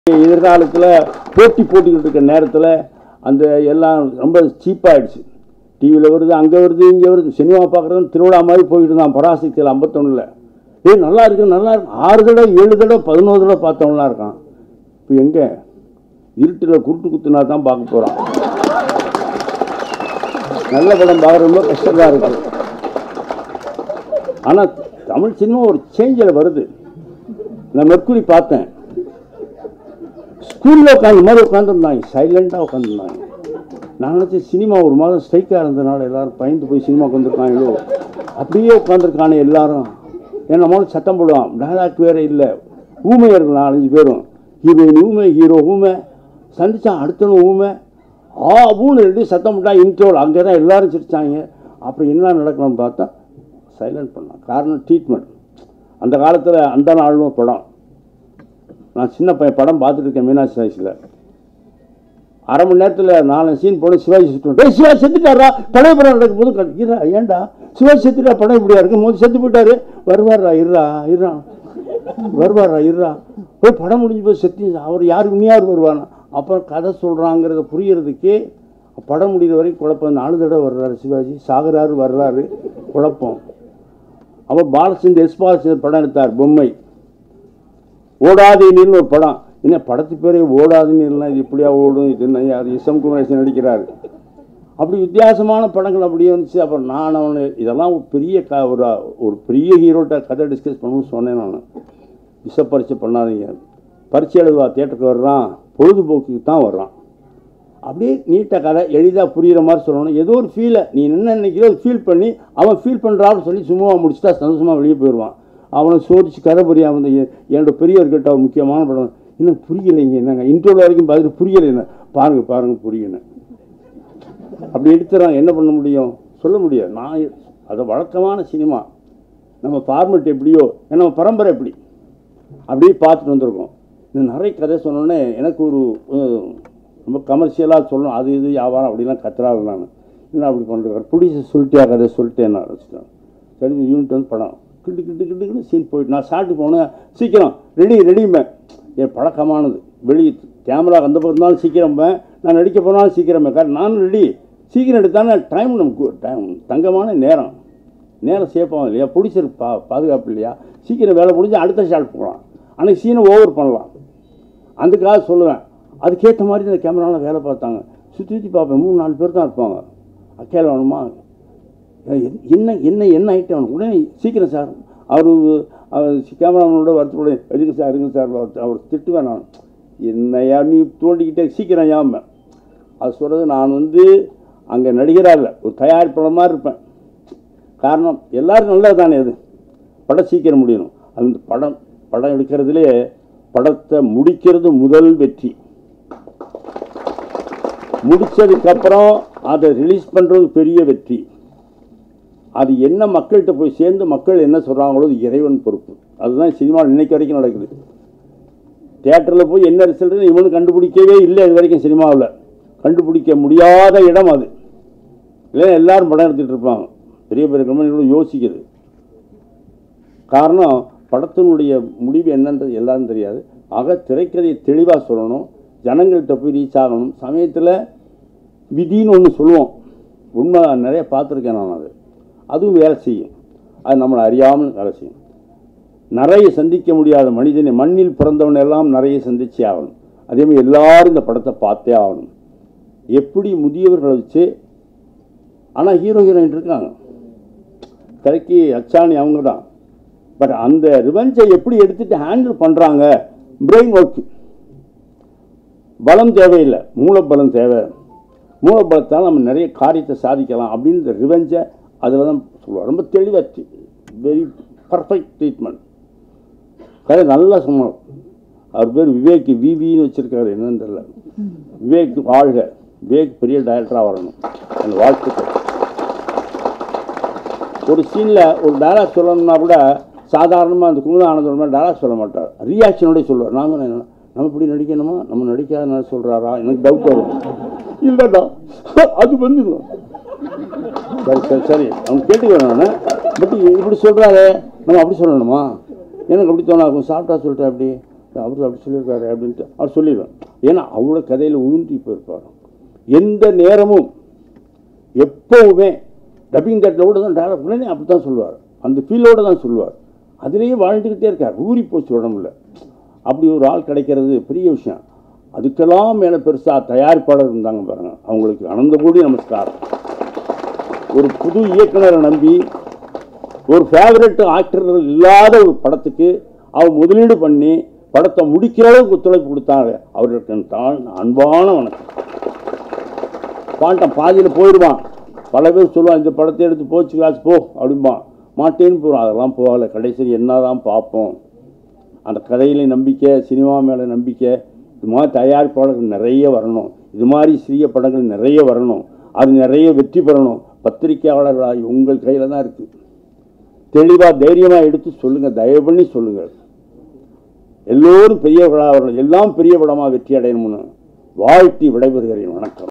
எதிர்காலத்தில் போட்டி போட்டுக்கிட்டு இருக்க நேரத்தில் அந்த எல்லாம் ரொம்ப சீப்பாயிடுச்சு டிவியில் வருது அங்கே வருது இங்கே வருது சினிமா பார்க்குறது திருவிழா மாதிரி போயிட்டு இருந்தான் பராசக்தியில் ஐம்பத்தொன்னில் ஏய் நல்லா இருக்கு நல்லா இருக்கு ஆறு தடவை ஏழு தடவை பதினோரு தடவை பார்த்தவங்களாம் இருக்கான் இப்போ எங்கே இருட்டில் குருட்டு குத்துனா தான் பார்க்க போகிறான் நல்ல படம் பார்க்குறது ரொம்ப கஷ்டமாக இருக்குது ஆனால் தமிழ் சினிமா ஒரு சேஞ்சில் வருது நான் மெர்க்குரி பார்த்தேன் ஸ்கூலில் உட்காந்து மாதிரி உட்காந்துருந்தாங்க சைலண்டாக உட்காந்துருந்தாங்க நான் நினச்சேன் சினிமா ஒரு மாதம் ஸ்ட்ரைக்காக இருந்ததுனால எல்லாரும் பயந்து போய் சினிமாவுக்கு வந்திருக்காங்களோ அப்படியே உட்காந்துருக்கானே எல்லாரும் ஏன்னா நம்மளும் சத்தம் போடுவான் டயலாக் வேறு இல்லை ஊமையர்கள் நாலஞ்சு பேரும் ஹீரோயின் ஊமை ஹீரோ ஊமை சந்திச்சான் அடுத்தவன் ஊமை ஆ ஊன்னு ரெண்டு சத்தம் போட்டா இன்ட்ரோல் அங்கே தான் எல்லாரும் சிரிச்சாங்க அப்புறம் என்ன நடக்கணும்னு பார்த்தா சைலண்ட் பண்ணான் காரணம் ட்ரீட்மெண்ட் அந்த காலத்தில் அந்த நாளும் படம் நான் சின்ன பையன் படம் பார்த்துட்டு இருக்கேன் மீனாட்சி சாய்ஸில் அரை மணி நேரத்தில் நாலு சீன் போன சிவாஜி சுட்டு டேய் சிவாஜி செத்துட்டாரா பழைய படம் நடக்கும் போது கட்- இருடா ஏன்டா சிவாஜி செத்துட்டா படம் இப்படியா இருக்கும் போது செத்து போயிட்டாரு வருவாரா இருடா இருடா வருவாரா இருடா போய் படம் முடிஞ்சு போய் செத்து அவர் யாருக்கு நீ யார் வருவானா அப்புறம் கதை சொல்கிறாங்கிறத புரியறதுக்கே படம் முடிகிற வரைக்கும் குழப்பம் நாலு தடவை வர்றாரு சிவாஜி சாகுறாரு வர்றாரு குழப்பம் அவர் பாலச்சந்தர் எஸ் பாலச்சந்தர் படம் எடுத்தார் பொம்மை ஓடாதே நீர்னு ஒரு படம் என்ன படத்து பேரே ஓடாது நீர்லாம் இது இப்படியா ஓடும் இது என்ன யார் இசம் குமரேசன் நடிக்கிறார் அப்படி வித்தியாசமான படங்கள் அப்படியே வந்துச்சு அப்புறம் நான் அவனு இதெல்லாம் ஒரு பெரிய க ஒரு ஒரு பெரிய ஹீரோட்ட கதை டிஸ்கஸ் பண்ணணும்னு சொன்னேன் நான் விஷ பரீட்சை பண்ணாதீங்க பரீட்சை எழுதுவா தேட்டருக்கு வர்றான் பொழுதுபோக்குக்கு தான் வர்றான் அப்படியே நீட்டாக கதை எளிதாக புரிகிற மாதிரி சொல்லணும் ஏதோ ஒரு ஃபீலை நீ என்ன நினைக்கிறோ ஃபீல் பண்ணி அவன் ஃபீல் பண்ணுறான்னு சொல்லி சும்மா முடிச்சுட்டா சந்தோஷமாக வெளியே போயிடுவான் அவனை சோதிச்சு கதை புரியாம வந்து எ- என்னோட பெரியவர்கிட்ட ஒரு முக்கியமான படம் இன்னும் புரியலைங்க என்னங்க இன்டர்வியூ வரைக்கும் பார்த்துட்டு புரியலை என்ன பாருங்க பாருங்க புரியணும் அப்படி எடுத்துறான் என்ன பண்ண முடியும் சொல்ல முடியாது நான் அது வழக்கமான சினிமா நம்ம ஃபார்மெட் எப்படியோ நம்ம பரம்பரை எப்படி அப்படியே பார்த்துட்டு வந்திருக்கோம் இந்த நிறைய கதை சொன்னோடனே எனக்கு ஒரு அஹ், ரொம்ப கமர்ஷியலாக சொல்லணும் அது இது வியாபாரம் அப்படிலாம் கத்துறாரு நான் என்ன அப்படி பண்ணுறேன் பிடிச்சி சொல்லிட்டியா கதை சொல்லிட்டேன் நான் வச்சுட்டேன் சரி யூனிட் வந்து படம் கிட்டு கிட்டு கிட்டுன்னு சீன் போயிட்டு நான் சாப்பிட்டு போனேன் சீக்கிரம் ரெடி ரெடிம்பேன் என் பழக்கமானது வெளியே கேமரா வந்த பிறகு இருந்தாலும் சீக்கிரம்பேன் நான் நடிக்க போனாலும் சீக்கிரமே காரணம் நானும் ரெடி சீக்கிரம் எடுத்தானே டைம் நமக்கு டைம் தங்கமான நேரம் நேரம் சேஃபாகும் இல்லையா பிடிச்சிரு பா பாதுகாப்பு இல்லையா சீக்கிரம் வேலை முடிஞ்சு அடுத்த ஷாட் போகலாம் அன்னைக்கு சீனை ஓவர் பண்ணலாம் அதுக்காக சொல்லுவேன் அதுக்கேற்ற மாதிரி இந்த கேமராவில் வேலை பார்த்தாங்க சுற்றி சுற்றி பார்ப்பேன் மூணு நாலு பேர் தான் இருப்பாங்க அக்கேல வேணுமா எ- என்ன என்ன என்ன ஐட்டம் உடனே சீக்கிரம் சார் அவர் அவர் கேமராமேனோட வரத்துக்கூட எடுங்க சார் எடுங்க சார் அவர் அவர் திட்டுவேன் நான் என்னையா நீ தோண்டிக்கிட்டே சீக்கிரம் ஏன் அது சொல்கிறது நான் வந்து அங்கே நடிகராக இல்லை ஒரு தயாரிப்பாளர் மாதிரி இருப்பேன் காரணம் எல்லாரும் நல்லது தானே அது படம் சீக்கிரம் முடியணும் அது இந்த படம் படம் எடுக்கிறதுலே படத்தை முடிக்கிறது முதல் வெற்றி முடிச்சதுக்கப்புறம் அதை ரிலீஸ் பண்ணுறது பெரிய வெற்றி அது என்ன மக்கள்கிட்ட போய் சேர்ந்து மக்கள் என்ன சொல்கிறாங்களோ அது இறைவன் பொறுப்பு அதுதான் சினிமா இன்னைக்கு வரைக்கும் நடக்குது தியேட்டரில் போய் என்ன ரிசல்ட்னு இவனு கண்டுபிடிக்கவே இல்லை இது வரைக்கும் சினிமாவில் கண்டுபிடிக்க முடியாத இடம் அது இல்லைன்னா எல்லாரும் படம் எடுத்துகிட்டு இருப்பாங்க பெரிய பெரிய கம்பெனிகளும் யோசிக்குது காரணம் படத்தினுடைய முடிவு என்னன்றது எல்லாரும் தெரியாது ஆக திரைக்கதையை தெளிவாக சொல்லணும் ஜனங்கள்கிட்ட போய் ரீச் ஆகணும் சமயத்தில் விதின்னு ஒன்று சொல்லுவோம் உண்மை நான் நிறைய பார்த்துருக்கேன் நான் அது அதுவும் வேலை செய்யும் அது நம்மளை அறியாமல் வேலை செய்யும் நிறைய சந்திக்க முடியாத மனிதனை மண்ணில் பிறந்தவன் எல்லாம் நிறைய சந்திச்சே ஆகணும் அதே மாதிரி எல்லாரும் இந்த படத்தை பார்த்தே ஆகணும் எப்படி முதியவர்களை வச்சு ஆனால் ஹீரோ ஹீரோயின் இருக்காங்க கரைக்கு அச்சாணி அவங்க தான் பட் அந்த ரிவெஞ்சை எப்படி எடுத்துட்டு ஹேண்டில் பண்ணுறாங்க பிரெயின் ஒர்க் பலம் தேவையில்லை மூலப்பலம் தேவை மூலப்பலத்தால் நம்ம நிறைய காரியத்தை சாதிக்கலாம் அப்படின்னு இந்த ரிவெஞ்சை அதில் தான் சொல்லுவார் ரொம்ப தெளிவாக வெரி பர்ஃபெக்ட் ட்ரீட்மெண்ட் கதை நல்லா சொன்னார் அவர் பேர் விவேக் விவின்னு வச்சிருக்காரு என்னன்னு தெரியல விவேக் வாழ்க விவேக் பெரிய டைரக்டராக வரணும் அந்த வாழ்த்துக்கள் ஒரு சீனில் ஒரு டயலாக் சொல்லணும்னா கூட சாதாரணமாக அந்த குமுத ஆனந்தோட டயலாக் சொல்ல மாட்டார் ரியாக்ஷனோடய சொல்லுவார் நான் தான் என்ன நம்ம இப்படி நடிக்கணுமா நம்ம நடிக்காத சொல்கிறாரா எனக்கு டவுட் வரும் இல்லைடா அது வந்துடும் சரி சரி சரி அவன் கேட்டுக்கிறேன் நான் பட் இப்படி சொல்கிறாரே நம்ம அப்படி சொல்லணுமா எனக்கு அப்படி தோணாகும் சாப்பிட்டா சொல்லிட்டேன் அப்படி அவர் அப்படி சொல்லியிருக்காரு அப்படின்ட்டு அவர் சொல்லிடுவேன் ஏன்னா அவ்வளோ கதையில் ஊன்றி போயிருப்பார் எந்த நேரமும் எப்போவுமே டப்பிங் தேட்டரோட தான் டேரக்ட் உடனே அப்படி தான் சொல்லுவார் அந்த ஃபீலோடு தான் சொல்லுவார் அதுலேயே வாழ்ந்துக்கிட்டே இருக்கார் ஊறி போச்சு உடம்புல அப்படி ஒரு ஆள் கிடைக்கிறது பெரிய விஷயம் அதுக்கெல்லாம் மேலே பெருசாக தயாரிப்பாளர் இருந்தாங்க பாருங்க அவங்களுக்கு அனந்த கோடி நமஸ்காரம் ஒரு புது இயக்குனரை நம்பி ஒரு ஃபேவரட் ஆக்டர்கள் இல்லாத ஒரு படத்துக்கு அவர் முதலீடு பண்ணி படத்தை முடிக்கிற அளவுக்கு ஒத்துழைப்பு கொடுத்தாங்க அவர்களுக்கு என் தாழ் அன்பான வணக்கம் பாட்டம் பாதியில் போயிடுவான் பல பேர் சொல்லுவான் இந்த படத்தை எடுத்து போச்சு காசு போ அப்படிம்பான் மாட்டேன்னு போகிறான் அதெல்லாம் போகலை கடைசியில் என்ன தான் பார்ப்போம் அந்த கதையில நம்பிக்கை சினிமா மேலே நம்பிக்கை இது மாதிரி தயாரிப்பாளர்கள் நிறைய வரணும் இது மாதிரி சிறிய படங்கள் நிறைய வரணும் அது நிறைய வெற்றி பெறணும் பத்திரிக்கையாளர்களாகி உங்கள் கையில் தான் இருக்குது தெளிவாக தைரியமாக எடுத்து சொல்லுங்கள் தயவு பண்ணி சொல்லுங்கள் எல்லோரும் பெரிய விழா வரணும் எல்லாம் பெரிய படமாக வெற்றி அடையணும்னு வாழ்த்தி விடைபெறுகிறேன் வணக்கம்